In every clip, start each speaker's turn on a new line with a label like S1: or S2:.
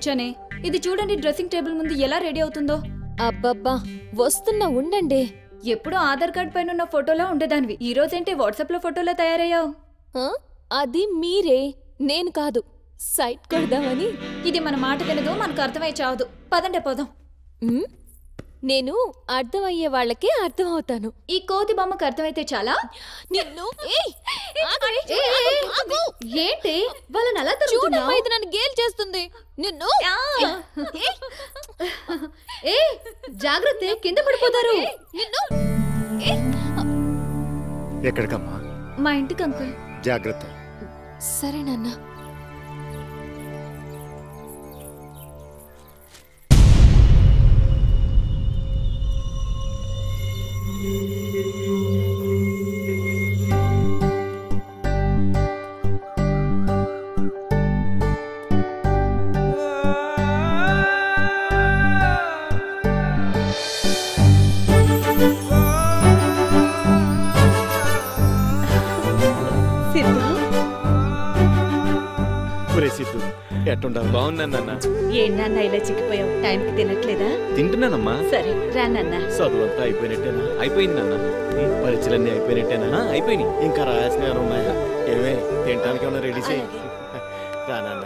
S1: వచ్చానే ఇది చూడండి డ్రెస్సింగ్ టేబుల్ ముందు ఎలా రెడీ అవుతుందో
S2: అబ్బబ్బా వస్తున్నా ఉండండి
S1: ఎప్పుడూ ఆధార్ కార్డ్ పైన ఉన్న ఫోటోలా ఉండేదానివి ఈ రోజేంటి వాట్సాప్ లో ఫోటోలా తయారయ్యావు
S2: ఆ? అది మీరే నేను కాదు సైట్ కొడదామని
S1: ఇది మన మాట వినదు మనకు అర్థమై చావదు పదండే పోదాం
S2: ఉమ్, నేను అర్థమయ్యే వాళ్ళకే అర్థం అవుతాను
S1: ఈ కోతి బొమ్మకు అర్థమైతే చాలా
S2: నిన్ను ఏయ్, ఆగవే,
S1: ఏ, ఏ, ఏ,
S2: ఆగు.
S1: ఏంటి వాళ్ళని అలా
S2: చూడమ్మా
S1: తరుగుతున్నావు
S2: ఇది నన్ను గేల్ చేస్తుంది నిన్ను ఏయ్,
S1: ఏ జాగ్రత్త కింద పడిపోతారు
S2: నిన్ను ఏయ్,
S3: ఎక్కడికమ్మా
S1: మా ఇంటికి అంకుల్
S3: జాగ్రత్త
S2: సరే నాన్న
S3: ఒరే సిద్ధు ఎట్టుండాలి
S4: బాగున్నాను నాన్న
S5: ఏంటన్నా ఇలా చిక్కిపోయావు టైంకి తినట్లేదా
S4: తింటున్నానమ్మా
S5: సరే రానన్నా
S3: చదువు అంతా అయిపోయినట్టేనా
S4: అయిపోయింది నాన్న
S3: పరీక్షలన్నీ అయిపోయినట్టేనా
S4: ఆ, అయిపోయినాయి
S3: ఇంకా రాయాల్సిన ఉన్నాయా ఏమే తినడానికి ఏమైనా రెడీ చేయి రానన్న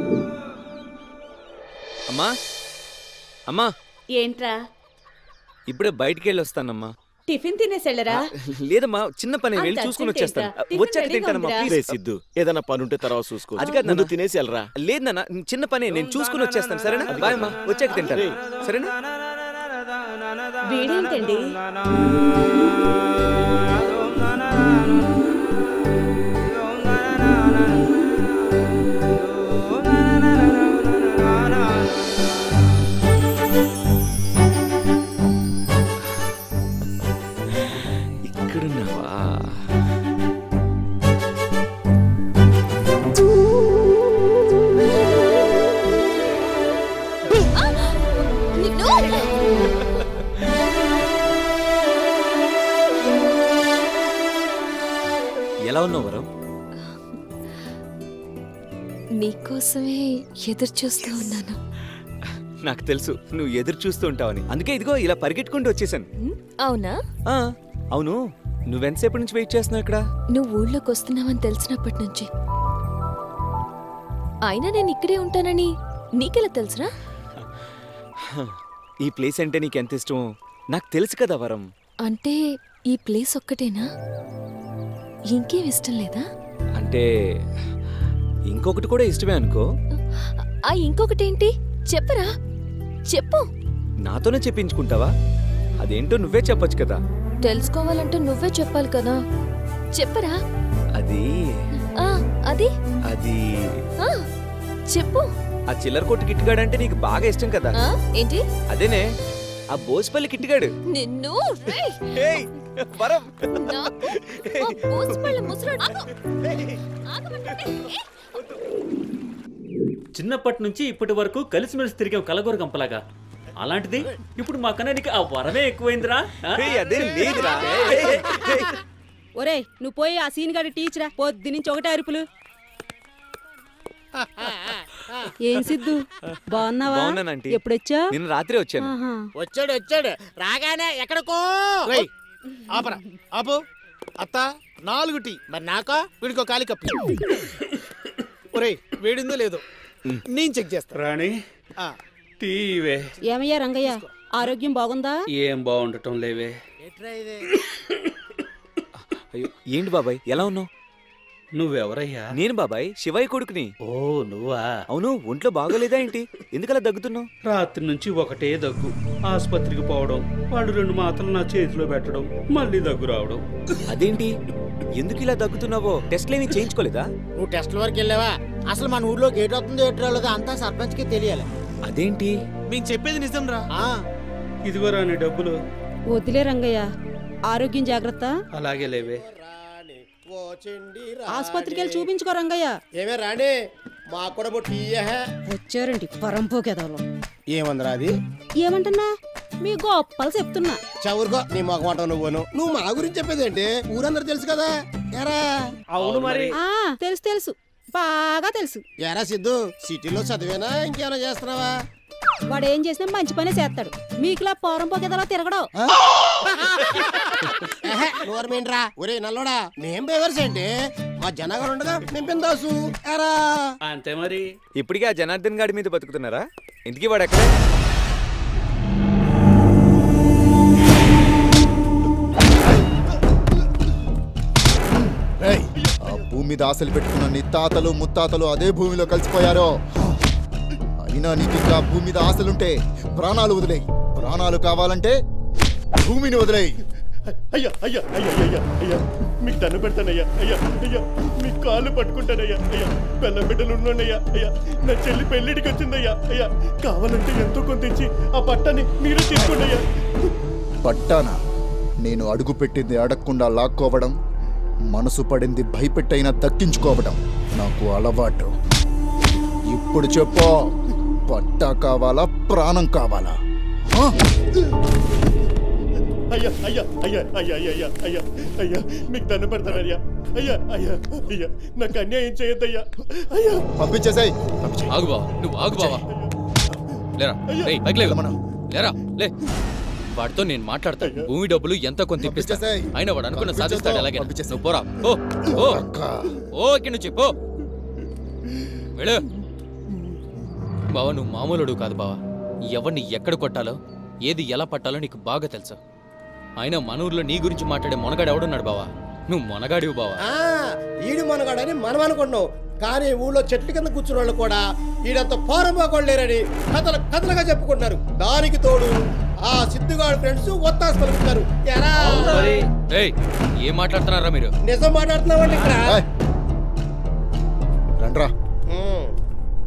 S4: అమ్మా అమ్మా
S5: ఏంట్రా
S4: ఇప్పుడే బయటికి వెళ్ళి వస్తానమ్మా
S5: టిఫిన్ తినేసెళ్ళరా
S4: లేదమ్మా చిన్న పని వెళ్ళి
S5: అంత
S4: చూసుకుని
S5: అర్జెంట్
S4: వచ్చేస్తాను
S5: ఏంట్రా? టిఫిన్
S4: వచ్చాక
S5: రెడీగా
S4: తింటానమ్మా
S5: ఉందిరా.
S4: ప్లీజ్
S3: రే సిద్ధు ఏదైనా పని ఉంటే తర్వాత చూసుకో
S4: అది కాదు
S3: ముందు
S4: నాన్న.
S3: తినేసి వెళ్ళరా
S4: లేదు నాన్న చిన్న పని నేను చూసుకుని వచ్చేస్తాను సరేనా బాయ్ అమ్మా వచ్చాక తింటాను సరేనా
S5: వీడేంటండి
S4: ఇక్కడున్నావా
S2: నిన్ను
S4: ఎలా ఉన్నావు వరం
S2: నీకోసమే ఎదురు చూస్తూ ఉన్నాను
S4: నాకు తెలుసు నువ్వు ఎదురు చూస్తూ ఉంటావని అందుకే ఇదిగో ఇలా పరిగెట్టుకుంటూ వచ్చేసాను
S2: ఉమ్, అవునా
S4: ఆ, అవును నువ్వెంతసేపటి నుంచి వెయిట్ చేస్తున్నావు ఇక్కడ
S2: నువ్వు ఊళ్ళోకి వస్తున్నావని తెలిసినప్పటి నుంచి అయినా నేను ఇక్కడే ఉంటానని నీకెలా తెలుసురా
S4: ఈ ప్లేస్ అంటే నీకు ఎంత ఇష్టమో నాకు తెలుసు కదా వరం
S2: అంటే ఈ ప్లేస్ ఒక్కటేనా ఇంకేం ఇష్టం లేదా
S4: అంటే ఇంకొకటి కూడా ఇష్టమే అనుకో
S2: ఆ ఇంకొకటేంటి చెప్పరా చెప్పు
S4: నాతోనే చెప్పించుకుంటావా అదేంటో నువ్వే చెప్పొచ్చు కదా
S2: తెలుసుకోవాలంటే నువ్వే చెప్పాలి కదా చెప్పరా
S4: అది
S2: ఆ అది
S4: అది
S2: ఆ చెప్పు
S4: ఆ చిల్లర కొట్టు కిట్టుగాడు అంటే నీకు బాగా ఇష్టం కదా
S2: ఆ ఏంటి
S4: అదేనే ఆ బోసుపల్లి కిట్టుగాడు
S2: నిన్ను రేయ్,
S4: ఏయ్, వరం
S2: నాకు ఆ బూస్పళ్ళ ముసరాడు ఆగు. ఆగమంటుంటే, ఏ?
S6: చిన్నప్పటి నుంచి ఇప్పటి వరకు కలిసిమెలిసి తిరిగాం కలగూర గంపలాగా అలాంటిది ఇప్పుడు మా కన్నానికి ఆ వరమే ఎక్కువైందిరా ఆ?
S4: ఏయ్, అదేం లేదురా ఏయ్, ఏయ్, ఏయ్.
S7: ఒరేయ్ నువ్వు పోయి ఆ సీన్ గారి టీచరా పొద్దు నుంచి ఒకటే అరుపులు ఏం సిద్ధు బాగున్నావా
S4: బాగున్నాను ఆంటీ.
S7: ఎప్పుడొచ్చా
S4: నిన్న రాత్రి వచ్చాను
S8: వచ్చాడు వచ్చాడు రాగానే ఎక్కడికో
S9: రేయ్ ఆపరా ఆపు అత్త నాలుగు టీ
S8: మరి నాకో
S9: వీడికో కాలి కప్పి ఒరేయ్ వేడిందో లేదో నేను చెక్ చేస్తా
S6: రాణి
S9: ఆ,
S6: టీవే
S7: ఏమయ్యా రంగయ్య ఆరోగ్యం బాగుందా
S6: ఏం బాగుండటం లేవే
S4: అయ్యో ఏంటి బాబాయ్ ఎలా ఉన్నావు
S6: నువ్వెవరయ్యా
S4: నేను బాబాయ్ శివయ్య కొడుకుని
S6: ఓ నువ్వా
S4: అవును ఒంట్లో బాగోలేదా ఏంటి ఎందుకలా దగ్గుతున్నావు
S6: రాత్రి నుంచి ఒకటే దగ్గు ఆసుపత్రికి పోవడం వాళ్ళు రెండు మాత్రలు నా చేతిలో పెట్టడం మళ్ళీ దగ్గు రావడం
S4: అదేంటి ఎందుకు ఇలా దగ్గుతున్నావో టెస్ట్లేమీ చేయించుకోలేదా
S8: నువ్వు టెస్ట్ల వరకు వెళ్ళావా అసలు మన ఊర్లో గేట్ అవుతుందో ఎటు రాలేదో అంతా సర్పంచ్కి తెలియాలి
S4: అదేంటి
S9: మేము చెప్పేది నిజం రా
S8: ఆ,
S6: ఇదిగో రాని డబ్బులు
S7: వదిలే రంగయ్య ఆరోగ్యం జాగ్రత్త
S6: అలాగే లేవే
S7: ఆసుపత్రికి వెళ్ళి చూపించుకో రంగయ్య
S8: ఏమే రాణి మాకు కూడా బొట్టు ఇయ్యహే.
S7: వచ్చారండి పరంపోకేదాలో
S8: ఏమందిరా అది
S7: ఏమంటున్నా మీ గొప్పలు చెప్తున్నా
S8: చవురుకో నీ మొగమాట నువ్వును నువ్వు మా గురించి చెప్పేది ఏంటి ఊరందరూ తెలుసు కదా ఎరా
S6: అవును మరి
S7: ఆ తెలుసు తెలుసు బాగా తెలుసు
S8: ఎరా సిద్ధు సిటీలో చదివేనా ఇంకేమైనా చేస్తున్నావా
S7: వాడు ఏం చేసినా మంచి పనే చేస్తాడు మీకులా పోరం పోకేదలా తిరగడం
S8: ఎహె, నోరమేంట్రా ఒరే నల్లోడా మేం బేవర్స్ ఏంటి మా జనగడు ఉండగా మేము బిందాసు ఎరా
S6: అంతే మరి
S4: ఇప్పటికే ఆ జనార్దన్ గాడి మీద బతుకుతున్నారా ఇంటికి వాడు ఎక్కడే
S10: ఏయ్, ఆ భూమి మీద ఆశలు పెట్టుకున్న నీ తాతలు ముత్తాతలు అదే భూమిలో కలిసిపోయారో అయినా నీకు ఇంకా ఆ భూమి మీద ఆశలుంటే ప్రాణాలు వదిలేయి ప్రాణాలు కావాలంటే భూమిని వదిలేయి
S3: అయ్యా అయ్యా అయ్యా అయ్యా అయ్యా మీకు దండ పెడతానయ్యా అయ్యా అయ్యా మీ కాళ్ళు పట్టుకుంటానయ్యా అయ్యా బెల్లం బిడ్డలు ఉన్నానయ్యా అయ్యా నా చెల్లి పెళ్లిడికి వచ్చిందయ్యా అయ్యా కావాలంటే ఎంతో కొంత ఇచ్చి ఆ పట్టని మీరే తీసుకోండి అయ్యా
S10: పట్టానా నేను అడుగు పెట్టింది అడగకుండా లాక్కోవడం మనసు పడింది భయపెట్టైనా దక్కించుకోవడం నాకు అలవాటు ఇప్పుడు చెప్పు పట్టా కావాలా ప్రాణం కావాలా ఆ?
S3: అయ్యా అయ్యా అయ్యా అయ్యా అయ్యా అయ్యా అయ్యా అయ్యా మీకు దండ పెడతానయ్యా అయ్యా అయ్యా అయ్యా నాకు అన్యాయం చేయొద్దయ్యా అయ్యా
S10: పంపించేసాయి
S11: ఆగు బావా నువ్వు ఆగు బావా లేరా రేయ్ బైక్ లేవు లేరా లే వాడితో నేను మాట్లాడతాను భూమి డబ్బులు ఎంత కొంత ఇప్పిస్తా
S10: పంపించేసేయ్.
S11: అయినా వాడు అనుకున్న సాధిస్తాడు ఎలాగే
S10: పంపించేసేయ్.
S11: నువ్వు పోరా ఓ ఓ
S10: అక్క.
S11: ఓ ఇక్కడి నుంచి పో వెళ్ళు బావా నువ్వు మామూలుడు కాదు బావా ఎవరిని ఎక్కడ కొట్టాలో ఏది ఎలా పట్టాలో నీకు బాగా తెలుసు అయినా మన ఊర్లో నీ గురించి మాట్లాడే మొనగాడు ఎవడున్నాడు బావా నువ్వు మొనగాడివి బావా
S8: ఆ, ఈడు మనగాడని మనం అనుకున్నాం కానీ ఊళ్ళో చెట్ల కింద కూర్చున్న వాళ్ళు కూడా ఈడంత పోరంపోకోలేరని కథలు కథలుగా చెప్పుకుంటున్నారు దానికి తోడు ఆ సిద్ధుగాడు ఫ్రెండ్స్ ఒత్తాసు పలుకుతారు ఎరా
S6: మరి
S11: ఏయ్ ఏం మాట్లాడుతున్నారా మీరు
S8: నిజం మాట్లాడుతున్నావండి ఇక్కడ
S10: ఏయ్. రండ్రా